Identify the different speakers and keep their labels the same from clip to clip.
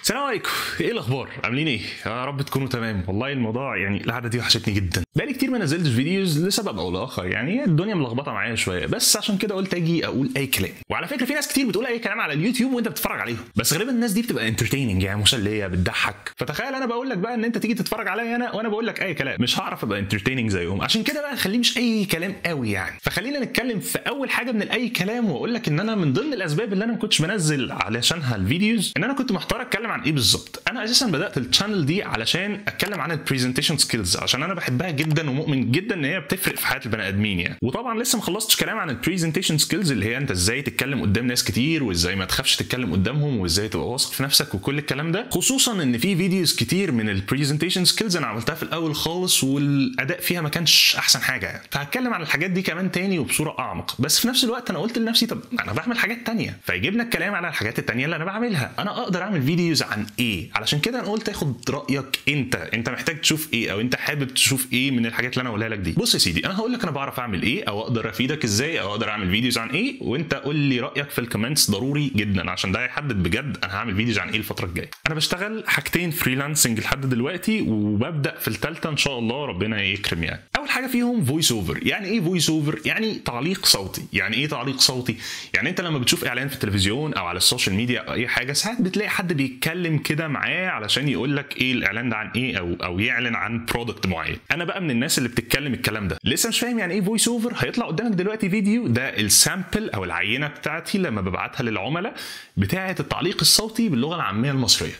Speaker 1: السلام عليكم ايه الاخبار عاملين ايه يا رب تكونوا تمام والله الموضوع يعني القعده دي وحشتني جدا بقالي كتير ما نزلتش فيديوز لسبب او لاخر يعني الدنيا ملخبطه معايا شويه بس عشان كده قلت اجي اقول اي كلام وعلى فكره في ناس كتير بتقول اي كلام على اليوتيوب وانت بتتفرج عليهم بس غالبا الناس دي بتبقى انترتيننج يعني مسليه بتضحك فتخيل انا بقول لك بقى ان انت تيجي تتفرج عليا انا وانا بقول لك اي كلام مش هعرف ابقى انترتيننج زيهم عشان كده بقى خليه مش اي كلام قوي يعني فخلينا نتكلم في اول حاجه من اي كلام واقول لك ان انا من ضمن الاسباب اللي انا ما كنتش بنزل علشانها الفيديوز ان انا كنت محتار اتكلم عن ايه بالظبط انا اساسا بدات الشانل دي علشان اتكلم عن البرزنتيشن سكيلز عشان انا بحبها جدا ومؤمن جدا ان هي بتفرق في حياه البني ادمين يعني وطبعا لسه ما خلصتش كلام عن البرزنتيشن سكيلز اللي هي انت ازاي تتكلم قدام ناس كتير وازاي ما تخافش تتكلم قدامهم وازاي تبقى واثق في نفسك وكل الكلام ده خصوصا ان في فيديوز كتير من البرزنتيشن سكيلز انا عملتها في الاول خالص والاداء فيها ما كانش احسن حاجه يعني فهتكلم عن الحاجات دي كمان تاني وبصوره اعمق بس في نفس الوقت انا قلت لنفسي طب انا بعمل حاجات تانية فيجيبنا الكلام على الحاجات التانية اللي انا بعملها انا اقدر اعمل فيديوز عن ايه علشان كده انا قلت اخد رايك انت انت محتاج تشوف ايه او انت حابب تشوف ايه من الحاجات اللي انا هقولها لك دي بص يا سيدي انا هقول لك انا بعرف اعمل ايه او اقدر افيدك ازاي او اقدر اعمل فيديوز عن ايه وانت قول لي رايك في الكومنتس ضروري جدا عشان ده هيحدد بجد انا هعمل فيديوز عن ايه الفتره الجايه انا بشتغل حاجتين فريلانسنج لحد دلوقتي وببدا في الثالثه ان شاء الله ربنا يكرم يعني اول حاجه فيهم فويس اوفر يعني ايه فويس اوفر يعني تعليق صوتي يعني ايه تعليق صوتي يعني انت لما بتشوف اعلان في التلفزيون او على السوشيال ميديا او اي حاجه ساعات بتلاقي حد بيتكلم كده معاه علشان يقول لك ايه الاعلان ده عن ايه او او يعلن عن برودكت معين انا بقى من الناس اللي بتتكلم الكلام ده لسه مش فاهم يعني ايه فويس اوفر هيطلع قدامك دلوقتي فيديو ده السامبل او العينه بتاعتي لما ببعتها للعملاء بتاعه التعليق الصوتي باللغه العاميه المصريه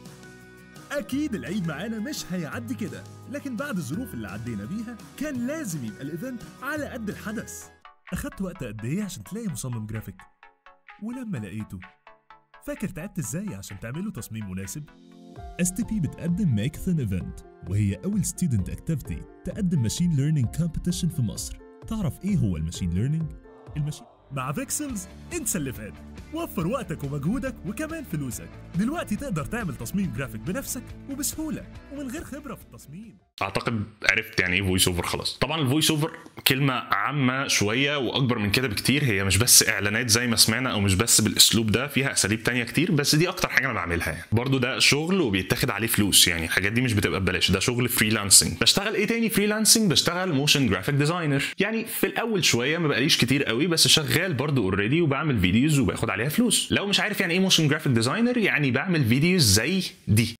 Speaker 2: أكيد العيد معانا مش هيعدي كده لكن بعد الظروف اللي عدينا بيها كان لازم يبقى الإيفنت على قد الحدث أخدت وقت قد إيه عشان تلاقي مصمم جرافيك ولما لقيته فاكر تعبت إزاي عشان تعمله تصميم مناسب؟ اس تي بي بتقدم ماكثون ايفنت وهي أول ستودنت اكتيفيتي تقدم ماشين ليرنينج كومبيتيشن في مصر تعرف إيه هو الماشين ليرنينج؟ الماشين مع فيكسلز انسى اللي فات وفر وقتك ومجهودك وكمان فلوسك دلوقتي تقدر تعمل تصميم جرافيك بنفسك وبسهولة ومن غير خبرة في التصميم
Speaker 1: اعتقد عرفت يعني ايه فويس اوفر خلاص طبعا الفويس اوفر كلمه عامه شويه واكبر من كده بكتير هي مش بس اعلانات زي ما سمعنا او مش بس بالاسلوب ده فيها اساليب تانية كتير بس دي اكتر حاجه انا بعملها يعني برضو ده شغل وبيتاخد عليه فلوس يعني الحاجات دي مش بتبقى ببلاش ده شغل فريلانسنج بشتغل ايه تاني فريلانسنج بشتغل موشن جرافيك ديزاينر يعني في الاول شويه ما بقاليش كتير قوي بس شغال برضو اوريدي وبعمل فيديوز وباخد عليها فلوس لو مش عارف يعني ايه موشن جرافيك ديزاينر يعني بعمل فيديوز زي دي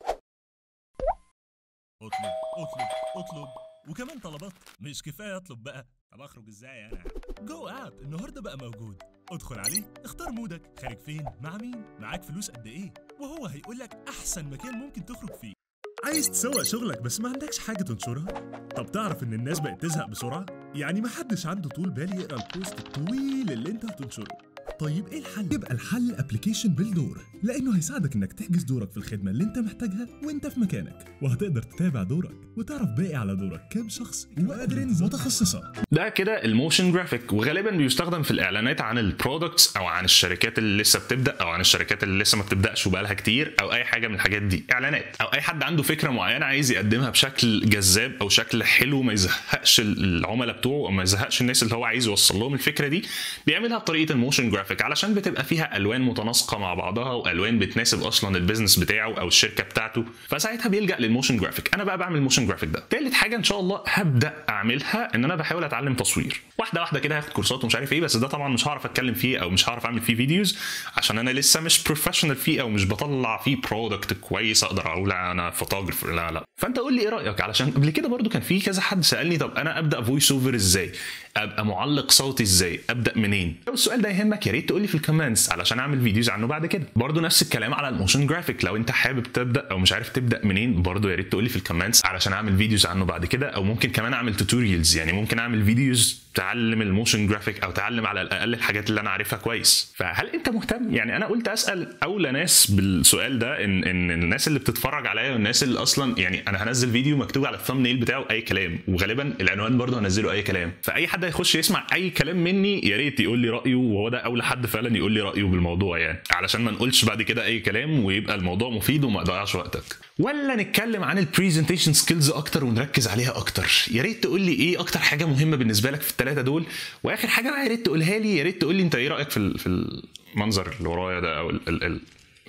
Speaker 2: اطلب اطلب اطلب وكمان طلبات مش كفايه اطلب بقى طب اخرج ازاي انا جو اب النهارده بقى موجود ادخل عليه اختار مودك خارج فين مع مين معاك فلوس قد ايه وهو هيقول لك احسن مكان ممكن تخرج فيه عايز تسوق شغلك بس ما عندكش حاجه تنشرها طب تعرف ان الناس بقت تزهق بسرعه يعني ما حدش عنده طول بال يقرا البوست الطويل اللي انت هتنشره طيب ايه الحل؟ يبقى الحل ابلكيشن بالدور لانه هيساعدك انك تحجز دورك في الخدمه اللي انت محتاجها وانت في مكانك وهتقدر تتابع دورك وتعرف باقي على دورك كام شخص وقادرين متخصصه
Speaker 1: ده كده الموشن جرافيك وغالبا بيستخدم في الاعلانات عن البرودكتس او عن الشركات اللي لسه بتبدا او عن الشركات اللي لسه ما بتبداش وبقالها كتير او اي حاجه من الحاجات دي اعلانات او اي حد عنده فكره معينه عايز يقدمها بشكل جذاب او شكل حلو ما يزهقش العملاء بتوعه او ما يزهقش الناس اللي هو عايز يوصل لهم الفكره دي بيعملها بطريقه الموشن جرافيك علشان بتبقى فيها الوان متناسقه مع بعضها والوان بتناسب اصلا البيزنس بتاعه او الشركه بتاعته فساعتها بيلجا للموشن جرافيك انا بقى بعمل موشن جرافيك ده تالت حاجه ان شاء الله هبدا اعملها ان انا بحاول اتعلم تصوير واحده واحده كده هاخد كورسات ومش عارف ايه بس ده طبعا مش هعرف اتكلم فيه او مش هعرف اعمل فيه فيديوز عشان انا لسه مش بروفيشنال فيه او مش بطلع فيه برودكت كويس اقدر اقول انا فوتوجرافر لا لا فانت قول لي ايه رايك علشان قبل كده برضو كان في كذا حد سالني طب انا ابدا فويس اوفر ازاي ابقى معلق صوتي ازاي ابدا منين لو السؤال ده يهمك يا ريت تقول لي في الكومنتس علشان اعمل فيديوز عنه بعد كده برضو نفس الكلام على الموشن جرافيك لو انت حابب تبدا او مش عارف تبدا منين برضو يا ريت تقول لي في الكومنتس علشان اعمل فيديوز عنه بعد كده او ممكن كمان اعمل توتوريالز يعني ممكن اعمل فيديوز تعلم الموشن جرافيك او تعلم على الاقل الحاجات اللي انا عارفها كويس فهل انت مهتم يعني انا قلت اسال اولى ناس بالسؤال ده ان ان الناس اللي بتتفرج عليا والناس اللي اصلا يعني انا هنزل فيديو مكتوب على الثامب بتاعه اي كلام وغالبا العنوان برضه هنزله اي كلام فاي حد هيخش يسمع اي كلام مني يا ريت يقول لي رايه وهو ده اولى حد فعلا يقول لي رايه بالموضوع يعني علشان ما نقولش بعد كده اي كلام ويبقى الموضوع مفيد وما اضيعش وقتك ولا نتكلم عن البرزنتيشن سكيلز اكتر ونركز عليها اكتر يا ريت تقول لي ايه اكتر حاجه مهمه بالنسبه لك في الثلاثه دول واخر حاجه بقى يا ريت تقولها لي يا ريت تقول لي انت ايه رايك في ال- في المنظر اللي ورايا ده او ال ال ال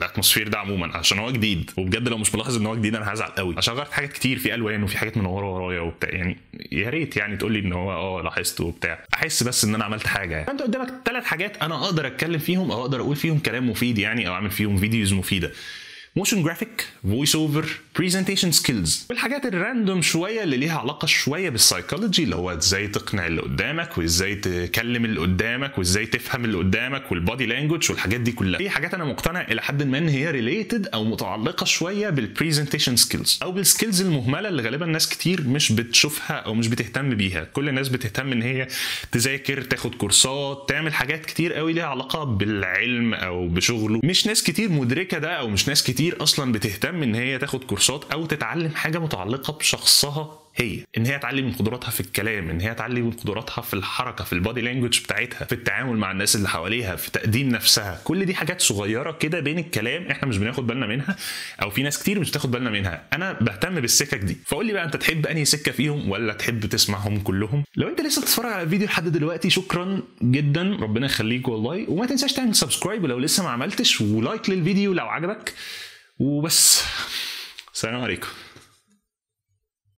Speaker 1: الاتموسفير ده عموما عشان هو جديد وبجد لو مش ملاحظ ان هو جديد انا هزعل قوي عشان غيرت حاجات كتير في الوان وفي حاجات منوره ورايا وبتاع يعني يا ريت يعني تقول لي ان هو اه لاحظت وبتاع احس بس ان انا عملت حاجه يعني فانت قدامك ثلاث حاجات انا اقدر اتكلم فيهم او اقدر اقول فيهم كلام مفيد يعني او اعمل فيهم فيديوز مفيده موشن جرافيك فويس اوفر برزنتيشن سكيلز والحاجات الراندوم شويه اللي ليها علاقه شويه بالسايكولوجي اللي هو ازاي تقنع اللي قدامك وازاي تكلم اللي قدامك وازاي تفهم اللي قدامك والبادي لانجوج والحاجات دي كلها دي حاجات انا مقتنع الى حد ما ان هي ريليتد او متعلقه شويه بالبرزنتيشن سكيلز او بالسكيلز المهمله اللي غالبا ناس كتير مش بتشوفها او مش بتهتم بيها كل الناس بتهتم ان هي تذاكر تاخد كورسات تعمل حاجات كتير قوي ليها علاقه بالعلم او بشغله مش ناس كتير مدركه ده او مش ناس كتير اصلا بتهتم ان هي تاخد كورسات او تتعلم حاجه متعلقه بشخصها هي ان هي تعلي من قدراتها في الكلام ان هي تعلي من قدراتها في الحركه في البادي لانجوج بتاعتها في التعامل مع الناس اللي حواليها في تقديم نفسها كل دي حاجات صغيره كده بين الكلام احنا مش بناخد بالنا منها او في ناس كتير مش بتاخد بالنا منها انا بهتم بالسكك دي فقول لي بقى انت تحب انهي سكه فيهم ولا تحب تسمعهم كلهم لو انت لسه بتتفرج على الفيديو لحد دلوقتي شكرا جدا ربنا يخليك والله وما تنساش تعمل سبسكرايب ولو لسه ما عملتش ولايك للفيديو لو عجبك وبس السلام عليكم